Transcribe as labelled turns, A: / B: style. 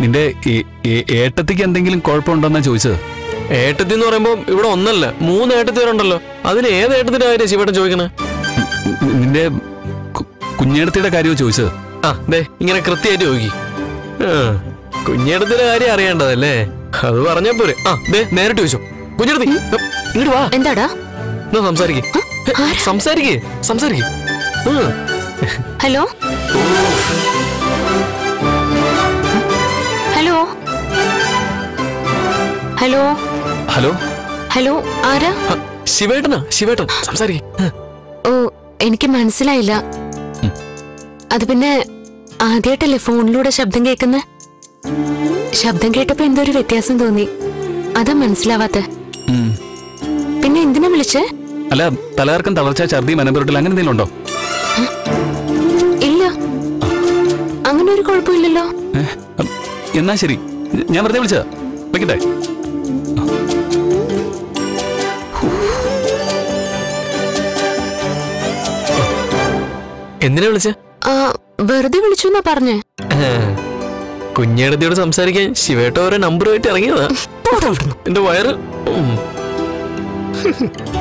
A: നിന്റെ ഈ- ഈ- ഏട്ടത്തിക്ക് എന്തെങ്കിലും കുഴപ്പമുണ്ടോന്നാ ചോദിച്ചത്
B: ഏട്ടത്തി എന്ന് പറയുമ്പോ ഇവിടെ ഒന്നല്ല മൂന്ന് ഏട്ടത്തിവരുണ്ടല്ലോ അതിൽ ഏത് ഏട്ടത്തിന്റെ കാര്യം ശിവേട്ടൻ ചോദിക്കണേ
A: നി- നിന്റെ കു- കുഞ്ഞേടത്തിയുടെ കാര്യമോ ചോദിച്ചത്
B: ആ ദേ ഇങ്ങനെ കൃത്യമായിട്ട് ചോദിക്കി കുഞ്ഞേടത്തിന്റെ കാര്യം അറിയേണ്ടതല്ലേ അത് പറഞ്ഞാ പോരെ ആ ദേ നേരിട്ട് ചോദിച്ചോ കുഞ്ഞെടുത്തി ഇങ്ങോട്ട് വാ
C: എന്താടാ
B: എന്നാ സംസാരിക്കേ സംസാരിക്കേ സംസാരിക്കേ
C: hello hello hello
A: hello
C: hello ആരാ
B: ശിവേട്ടനാ ശിവേട്ടൻ സംസാരിക്കേ
C: ഓ എനിക്ക് മനസ്സിലായില്ല അത് പിന്നെ ആദ്യമായിട്ടല്ലേ ഫോണിലൂടെ ശബ്ദം കേൾക്കുന്ന ശബ്ദം കേട്ടപ്പോ എന്തോ ഒരു വ്യത്യാസം തോന്നി അതാ മനസ്സിലാവാത്ത
A: ഉം.
C: പിന്നെ എന്തിനാ വിളിച്ചേ
A: അല്ല തലകർക്കം തളർച്ച ഛർദി മനംപുരട്ടിൽ അങ്ങനെ എന്തെങ്കിലും ഉണ്ടോ
C: ഇല്ല അങ്ങനെ ഒരു കുഴപ്പമില്ലല്ലോ
A: ഏ? അം, എന്നാ ശരി ഞാൻ വെറുതെ വിളിച്ചതാ വെക്കട്ടെ
B: എന്തിനാ വിളിച്ചേ
C: ആ വെറുതെ വിളിച്ചു എന്നാ പറഞ്ഞേ
B: കുഞ്ഞേടത്തിയോട് സംസാരിക്കാൻ ശിവേട്ട ഓരോ നമ്പറുമായിട്ട് ഇറങ്ങിയതാ എന്റെ വയറ് ഉം.